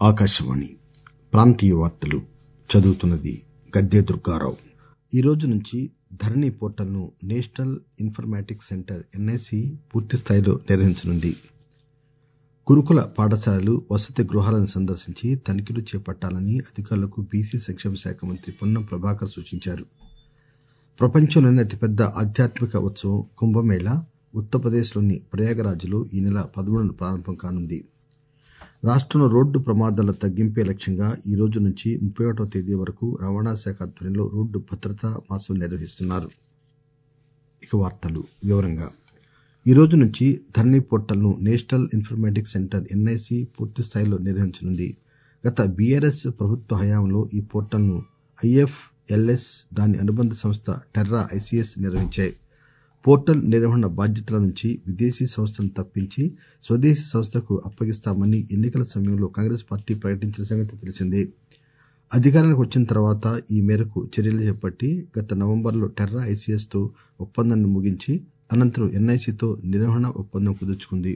ఆకాశవాణి ప్రాంతీయ వార్తలు చదువుతున్నది గద్దె దుర్గారావు ఈ రోజు నుంచి ధరణి పోర్టల్ను నేషనల్ ఇన్ఫర్మాటిక్స్ సెంటర్ ఎన్ఐసి పూర్తిస్థాయిలో నిర్వహించనుంది గురుకుల పాఠశాలలు వసతి గృహాలను సందర్శించి తనిఖీలు చేపట్టాలని అధికారులకు బీసీ సంక్షేమ శాఖ మంత్రి పొన్నం ప్రభాకర్ సూచించారు ప్రపంచంలోనే అతిపెద్ద ఆధ్యాత్మిక ఉత్సవం కుంభమేళా ఉత్తరప్రదేశ్లోని ప్రయాగరాజ్లో ఈ నెల పదమూడున ప్రారంభం కానుంది రాష్టంలో రోడ్డు ప్రమాదాల తగ్గింపే లక్ష్యంగా ఈ రోజు నుంచి ముప్పై ఒకటవ తేదీ వరకు రవాణా శాఖ ఆధ్వర్యంలో రోడ్డు భద్రతా మాసం నిర్వహిస్తున్నారు ఇక వార్తలు వివరంగా ఈ రోజు నుంచి ధరణి పోర్టల్ను నేషనల్ ఇన్ఫర్మాటిక్స్ సెంటర్ ఎన్ఐసి పూర్తిస్థాయిలో నిర్వహించనుంది గత బీఆర్ఎస్ ప్రభుత్వ హయాంలో ఈ పోర్టల్ను ఐఎఫ్ఎల్ఎస్ దాని అనుబంధ సంస్థ టెర్రా ఐసిఎస్ నిర్వహించాయి పోర్టల్ నిర్వహణ బాధ్యతల నుంచి విదేశీ సంస్థను తప్పించి స్వదేశీ సంస్థకు అప్పగిస్తామని ఎన్నికల సమయంలో కాంగ్రెస్ పార్టీ ప్రకటించిన సంగతి తెలిసిందే అధికారానికి వచ్చిన తర్వాత ఈ మేరకు చర్యలు చేపట్టి గత నవంబర్లో టెర్రా ఐసిఎస్ తో ఒప్పందాన్ని ముగించి అనంతరం ఎన్ఐసితో నిర్వహణ ఒప్పందం కుదుర్చుకుంది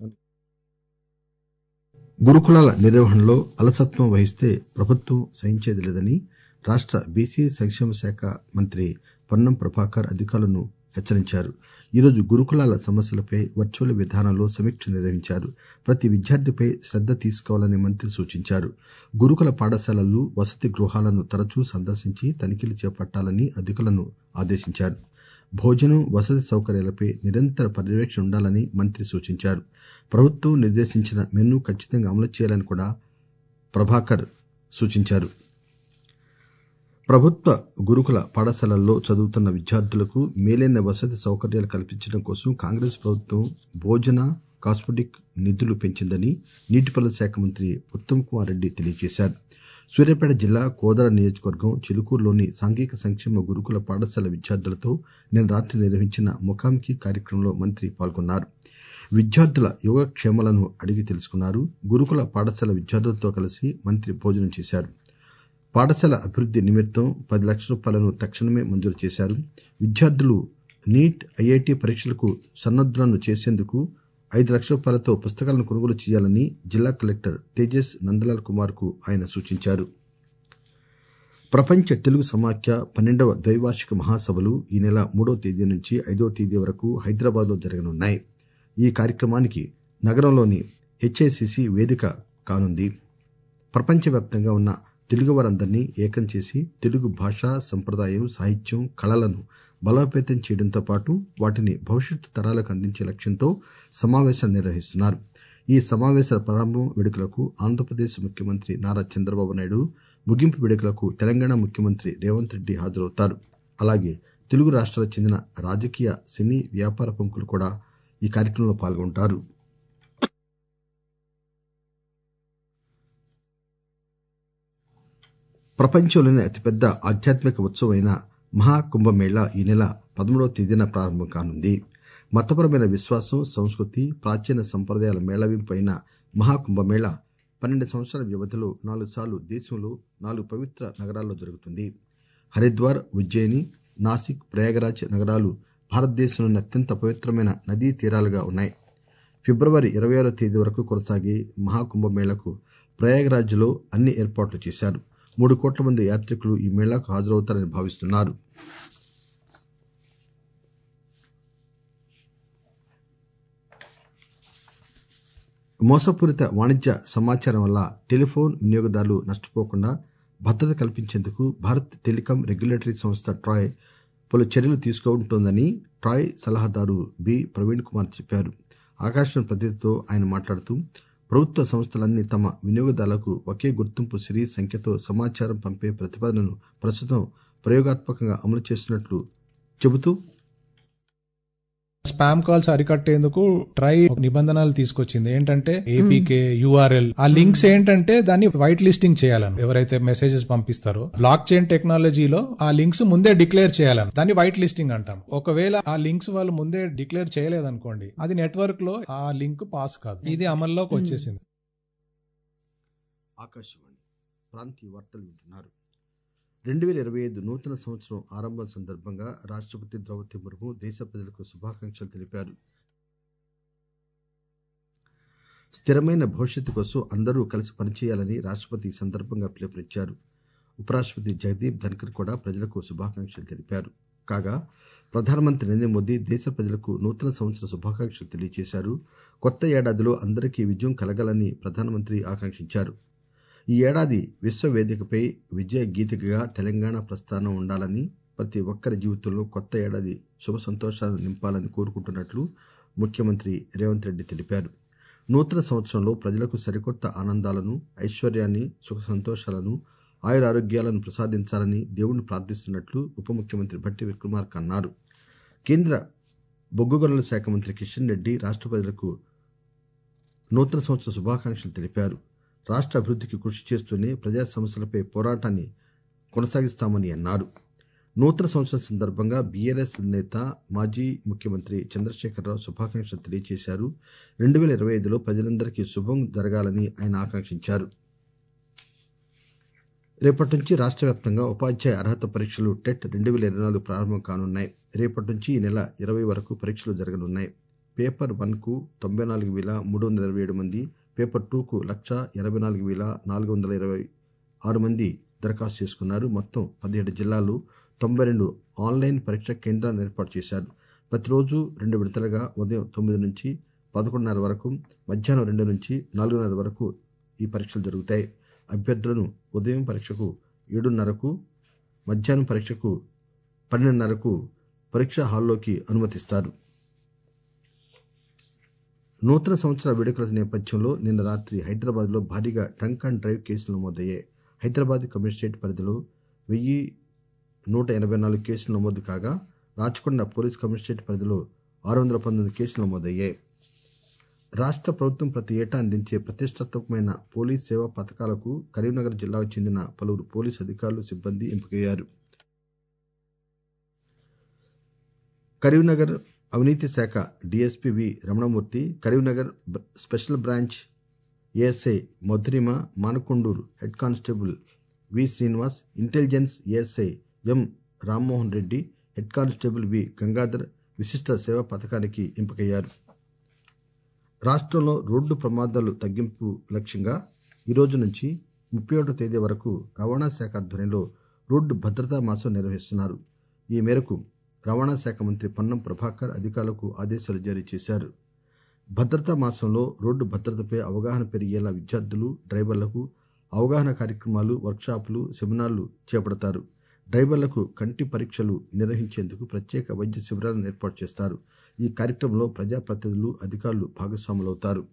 గురుకులాల నిర్వహణలో అలసత్వం వహిస్తే ప్రభుత్వం సహించేది లేదని రాష్ట బీసీ సంక్షేమ శాఖ మంత్రి పొన్నం ప్రభాకర్ అధికారులను హెచ్చరించారు ఈరోజు గురుకులాల సమస్యలపై వర్చువల్ విధానంలో సమీక్ష నిర్వహించారు ప్రతి విద్యార్థిపై శ్రద్ద తీసుకోవాలని మంత్రి సూచించారు గురుకుల పాఠశాలలు వసతి గృహాలను తరచూ సందర్శించి తనిఖీలు చేపట్టాలని అధికారులను ఆదేశించారు భోజనం వసతి సౌకర్యాలపై నిరంతర పర్యవేక్షణ ఉండాలని మంత్రి సూచించారు ప్రభుత్వం నిర్దేశించిన మెనూ ఖచ్చితంగా అమలు చేయాలని కూడా ప్రభాకర్ సూచించారు ప్రభుత్వ గురుకుల పాఠశాలల్లో చదువుతున్న విద్యార్థులకు మేలైన వసతి సౌకర్యాలు కల్పించడం కోసం కాంగ్రెస్ ప్రభుత్వం భోజన కాస్మెటిక్ నిధులు పెంచిందని నీటిపారుదల శాఖ మంత్రి ఉత్తమ్ కుమార్ రెడ్డి తెలియజేశారు సూర్యాపేట జిల్లా కోదాడ నియోజకవర్గం చిలుకూరులోని సాంఘిక సంక్షేమ గురుకుల పాఠశాల విద్యార్థులతో నిన్న రాత్రి నిర్వహించిన ముఖాముఖి కార్యక్రమంలో మంత్రి పాల్గొన్నారు విద్యార్థుల యోగక్షేమాలను అడిగి తెలుసుకున్నారు గురుకుల పాఠశాల విద్యార్థులతో కలిసి మంత్రి భోజనం చేశారు పాఠశాల అభివృద్ది నిమిత్తం పది లక్షల రూపాయలను తక్షణమే మంజూరు చేశారు విద్యార్థులు నీట్ ఐఐటి పరీక్షలకు సన్నద్దులను చేసేందుకు ఐదు లక్షల రూపాయలతో పుస్తకాలను కొనుగోలు చేయాలని జిల్లా కలెక్టర్ తేజస్ నందలాల్ కుమార్ కు ఆయన సూచించారు ప్రపంచ తెలుగు సమాఖ్య పన్నెండవ ద్వైవార్షిక మహాసభలు ఈ నెల మూడవ తేదీ నుంచి ఐదవ తేదీ వరకు హైదరాబాద్ లో జరగనున్నాయి ఈ కార్యక్రమానికి నగరంలోని హెచ్ఐసిసి వేదిక కానుంది ప్రపంచవ్యాప్తంగా ఉన్న తెలుగువారందరినీ ఏకం చేసి తెలుగు భాష సంప్రదాయం సాహిత్యం కళలను బలోపేతం చేయడంతో పాటు వాటిని భవిష్యత్తు తరాలకు అందించే లక్ష్యంతో సమావేశాలు నిర్వహిస్తున్నారు ఈ సమావేశాల ప్రారంభం వేడుకలకు ఆంధ్రప్రదేశ్ ముఖ్యమంత్రి నారా చంద్రబాబు నాయుడు ముగింపు వేడుకలకు తెలంగాణ ముఖ్యమంత్రి రేవంత్ రెడ్డి హాజరవుతారు అలాగే తెలుగు రాష్ట్రాలకు చెందిన రాజకీయ సినీ వ్యాపార ప్రముఖులు కూడా ఈ కార్యక్రమంలో పాల్గొంటారు ప్రపంచంలోనే అతిపెద్ద ఆధ్యాత్మిక ఉత్సవమైన మహాకుంభమేళా ఈ నెల పదమూడవ తేదీన ప్రారంభం కానుంది మతపరమైన విశ్వాసం సంస్కృతి ప్రాచీన సంప్రదాయాల మేళవింపు అయిన మహాకుంభమేళా పన్నెండు సంవత్సరాల వ్యవధిలో నాలుగు సార్లు దేశంలో నాలుగు పవిత్ర నగరాల్లో జరుగుతుంది హరిద్వార్ ఉజ్జయిని నాసిక్ ప్రయాగరాజ్ నగరాలు భారతదేశంలోని అత్యంత పవిత్రమైన నదీ తీరాలుగా ఉన్నాయి ఫిబ్రవరి ఇరవై ఆరో తేదీ వరకు కొనసాగే మహాకుంభమేళకు ప్రయాగరాజ్లో అన్ని ఏర్పాట్లు చేశారు మూడు కోట్ల మంది యాత్రికులు ఈ మేళాకు హాజరవుతారని భావిస్తున్నారు మోసపూరిత వాణిజ్య సమాచారం వల్ల టెలిఫోన్ వినియోగదారులు నష్టపోకుండా భద్రత కల్పించేందుకు భారత్ టెలికాం రెగ్యులేటరీ సంస్థ ట్రాయ్ పలు చర్యలు తీసుకుంటోందని ట్రాయ్ సలహాదారు బి ప్రవీణ్ కుమార్ చెప్పారు ఆకాశవాణి ప్రతినిధితో ఆయన మాట్లాడుతూ ప్రభుత్వ సంస్థలన్నీ తమ వినియోగదారులకు ఒకే గుర్తింపు సిరీస్ సంఖ్యతో సమాచారం పంపే ప్రతిపాదనను ప్రస్తుతం ప్రయోగాత్మకంగా అమలు చేస్తున్నట్లు చెబుతూ స్పామ్ కాల్స్ అరికట్టేందుకు ట్రై నిబంధనలు తీసుకొచ్చింది ఏంటంటే ఏపీకే యూఆర్ఎల్ ఆ లింక్స్ ఏంటంటే దాన్ని వైట్ లిస్టింగ్ చేయాలని ఎవరైతే మెసేజెస్ పంపిస్తారో బ్లాక్ చైన్ టెక్నాలజీలో ఆ లింక్స్ ముందే డిక్లేర్ చేయాలని దాన్ని వైట్ లిస్టింగ్ అంటాం ఒకవేళ ఆ లింక్స్ వాళ్ళు ముందే డిక్లేర్ చేయలేదనుకోండి అది నెట్వర్క్ లో ఆ లింక్ పాస్ కాదు ఇది అమల్లోకి వచ్చేసింది ఆకాశవాణి ప్రాంతీయ వార్తలు వింటున్నారు రెండు వేల ఇరవై ఐదు నూతన సంవత్సరం ఆరంభం సందర్భంగా రాష్ట్రపతి ద్రౌపది ముర్ము దేశ ప్రజలకు శుభాకాంక్షలు తెలిపారు స్థిరమైన భవిష్యత్తు కోసం అందరూ కలిసి పనిచేయాలని రాష్టపతి ఈ సందర్భంగా పిలుపునిచ్చారు ఉపరాష్టపతి జగదీప్ ధన్కర్ కూడా ప్రజలకు శుభాకాంక్షలు తెలిపారు కాగా ప్రధానమంత్రి నరేంద్ర మోదీ దేశ ప్రజలకు నూతన సంవత్సర శుభాకాంక్షలు తెలియజేశారు కొత్త ఏడాదిలో అందరికీ విజయం కలగాలని ప్రధానమంత్రి ఆకాంక్షించారు ఈ ఏడాది విశ్వ వేదికపై విజయ గీతికగా తెలంగాణ ప్రస్థానం ఉండాలని ప్రతి ఒక్కరి జీవితంలో కొత్త ఏడాది శుభ సంతోషాలను నింపాలని కోరుకుంటున్నట్లు ముఖ్యమంత్రి రేవంత్ రెడ్డి తెలిపారు నూతన సంవత్సరంలో ప్రజలకు సరికొత్త ఆనందాలను ఐశ్వర్యాన్ని సుఖ సంతోషాలను ఆయురారోగ్యాలను ప్రసాదించాలని దేవుణ్ణి ప్రార్థిస్తున్నట్లు ఉప ముఖ్యమంత్రి భట్టి విక్రమార్క అన్నారు కేంద్ర బొగ్గు గనుల శాఖ మంత్రి కిషన్ రెడ్డి రాష్ట్ర ప్రజలకు నూతన సంవత్సర శుభాకాంక్షలు తెలిపారు రాష్ట్ర అభివృద్ధికి కృషి చేస్తూనే ప్రజా సమస్యలపై పోరాటాన్ని కొనసాగిస్తామని అన్నారు నూతన సంవత్సరం సందర్భంగా బీఆర్ఎస్ నేత మాజీ ముఖ్యమంత్రి చంద్రశేఖరరావు శుభాకాంక్షలు తెలియజేశారు రెండు వేల ఇరవై ఐదులో ప్రజలందరికీ శుభం జరగాలని ఆయన ఆకాంక్షించారు రేపటి నుంచి రాష్ట్ర వ్యాప్తంగా ఉపాధ్యాయ అర్హత పరీక్షలు టెట్ రెండు వేల ఇరవై నాలుగు ప్రారంభం కానున్నాయి రేపటి నుంచి ఈ నెల ఇరవై వరకు పరీక్షలు జరగనున్నాయి పేపర్ వన్ కు తొంభై నాలుగు వేల మూడు వందల ఇరవై ఏడు మంది పేపర్ టూ కు లక్ష ఎనభై నాలుగు వేల నాలుగు వందల ఇరవై ఆరు మంది దరఖాస్తు చేసుకున్నారు మొత్తం పదిహేడు జిల్లాల్లో తొంభై రెండు ఆన్లైన్ పరీక్ష కేంద్రాలను ఏర్పాటు చేశారు ప్రతిరోజు రెండు విడతలుగా ఉదయం తొమ్మిది నుంచి పదకొండున్నర వరకు మధ్యాహ్నం రెండు నుంచి నాలుగున్నర వరకు ఈ పరీక్షలు జరుగుతాయి అభ్యర్థులను ఉదయం పరీక్షకు ఏడున్నరకు మధ్యాహ్నం పరీక్షకు పన్నెండున్నరకు పరీక్షా హాల్లోకి అనుమతిస్తారు నూతన సంవత్సర వేడుకల నేపథ్యంలో నిన్న రాత్రి హైదరాబాద్లో భారీగా ట్రంక్ అండ్ డ్రైవ్ కేసులు నమోదయ్యాయి హైదరాబాద్ కమిషనరేట్ పరిధిలో వెయ్యి నూట ఎనభై నాలుగు కేసులు నమోదు కాగా రాచకొండ పోలీస్ కమిషనరేట్ పరిధిలో ఆరు వందల పంతొమ్మిది కేసులు నమోదయ్యాయి రాష్ట్ర ప్రభుత్వం ప్రతి ఏటా అందించే ప్రతిష్టాత్మకమైన పోలీస్ సేవా పథకాలకు కరీంనగర్ జిల్లాకు చెందిన పలువురు పోలీసు అధికారులు సిబ్బంది ఎంపికయ్యారు కరీంనగర్ అవినీతి శాఖ డీఎస్పీ వి రమణమూర్తి కరీంనగర్ బ- special branch ASI Madhurima Manakondur head constable V Srinivas intelligence ASI M Rammohan Reddy head constable V Gangadhar విశిష్ట సేవా పథకానికి ఎంపికయ్యారు రాష్ట్రంలో రోడ్డు ప్రమాదాలు తగ్గింపు లక్ష్యంగా ఈ రోజు నుంచి ముప్పై ఒకటో తేదీ వరకు రవాణా శాఖ ఆధ్వర్యంలో రోడ్డు భద్రతా మాసం నిర్వహిస్తున్నారు ఈ మేరకు రవాణా శాఖ మంత్రి పొన్నం ప్రభాకర్ అధికారులకు ఆదేశాలు జారీ చేశారు భద్రతా మాసంలో రోడ్డు భద్రతపై అవగాహన పెరిగేలా విద్యార్థులు డ్రైవర్లకు అవగాహన కార్యక్రమాలు వర్క్షాపులు సెమినార్లు చేపడతారు డ్రైవర్లకు కంటి పరీక్షలు నిర్వహించేందుకు ప్రత్యేక వైద్య శిబిరాలను ఏర్పాటు చేస్తారు ఈ కార్యక్రమంలో ప్రజాప్రతినిధులు అధికారులు భాగస్వాములవుతారు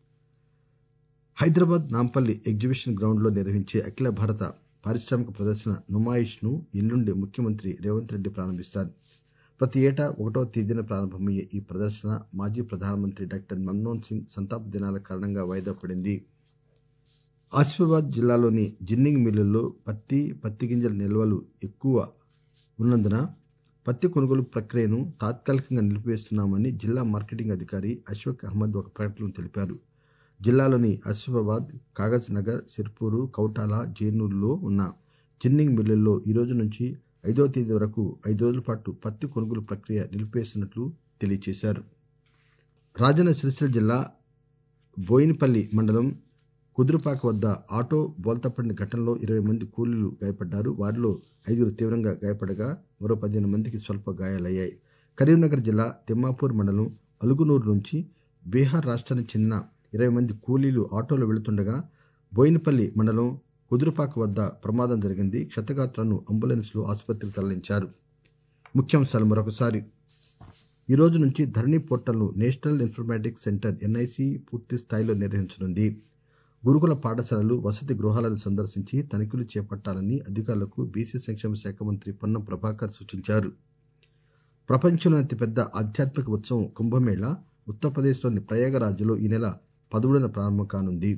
హైదరాబాద్ నాంపల్లి ఎగ్జిబిషన్ గ్రౌండ్లో నిర్వహించే అఖిల భారత పారిశ్రామిక ప్రదర్శన నుమాయిష్ను ఎల్లుండి ముఖ్యమంత్రి రేవంత్ రెడ్డి ప్రారంభిస్తారు ప్రతి ఏటా ఒకటో తేదీన ప్రారంభమయ్యే ఈ ప్రదర్శన మాజీ ప్రధానమంత్రి డాక్టర్ మన్మోహన్ సింగ్ సంతాప దినాల కారణంగా వాయిదా పడింది ఆసిఫాబాద్ జిల్లాలోని జిన్నింగ్ మిల్లుల్లో పత్తి పత్తి గింజల నిల్వలు ఎక్కువ ఉన్నందున పత్తి కొనుగోలు ప్రక్రియను తాత్కాలికంగా నిలిపివేస్తున్నామని జిల్లా మార్కెటింగ్ అధికారి అశ్వక్ అహ్మద్ ఒక ప్రకటనలో తెలిపారు జిల్లాలోని ఆసిఫాబాద్ కాగజ్ నగర్ సిర్పూరు కౌటాల జేనూరులో ఉన్న జిన్నింగ్ మిల్లుల్లో ఈ రోజు నుంచి ఐదవ తేదీ వరకు ఐదు రోజుల పాటు పత్తి కొనుగోలు ప్రక్రియ నిలిపివేస్తున్నట్లు తెలియజేశారు రాజన్న సిరిసిల్ల జిల్లా బోయినపల్లి మండలం కుదురుపాక వద్ద ఆటో బోల్తపడిన ఘటనలో ఇరవై మంది కూలీలు గాయపడ్డారు వారిలో ఐదుగురు తీవ్రంగా గాయపడగా మరో పదిహేను మందికి స్వల్ప గాయాలయ్యాయి కరీంనగర్ జిల్లా తిమ్మాపూర్ మండలం అలుగునూరు నుంచి బీహార్ రాష్ట్రానికి చెందిన ఇరవై మంది కూలీలు ఆటోలో వెళుతుండగా బోయినపల్లి మండలం కుదురుపాక వద్ద ప్రమాదం జరిగింది క్షతగాత్రులను అంబులెన్స్లో ఆసుపత్రికి తరలించారు ముఖ్యాంశాలు మరొకసారి ఈ రోజు నుంచి ధరణి పోర్టల్ను నేషనల్ ఇన్ఫర్మేటిక్స్ సెంటర్ ఎన్ఐసి పూర్తి స్థాయిలో నిర్వహించనుంది గురుకుల పాఠశాలలు వసతి గృహాలను సందర్శించి తనిఖీలు చేపట్టాలని అధికారులకు బీసీ సంక్షేమ శాఖ మంత్రి పొన్నం ప్రభాకర్ సూచించారు ప్రపంచంలోని అతిపెద్ద ఆధ్యాత్మిక ఉత్సవం కుంభమేళా ఉత్తరప్రదేశ్లోని ప్రయాగరాజ్లో ఈ నెల పదమూడున ప్రారంభం కానుంది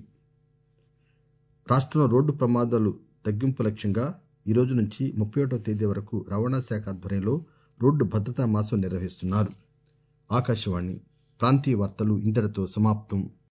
రాష్ట్రంలో రోడ్డు ప్రమాదాలు తగ్గింపు లక్ష్యంగా ఈ రోజు నుంచి ముప్పై ఒకటో తేదీ వరకు రవాణా శాఖ ఆధ్వర్యంలో రోడ్డు భద్రతా మాసం నిర్వహిస్తున్నారు ఆకాశవాణి ప్రాంతీయ వార్తలు ఇంతటితో సమాప్తం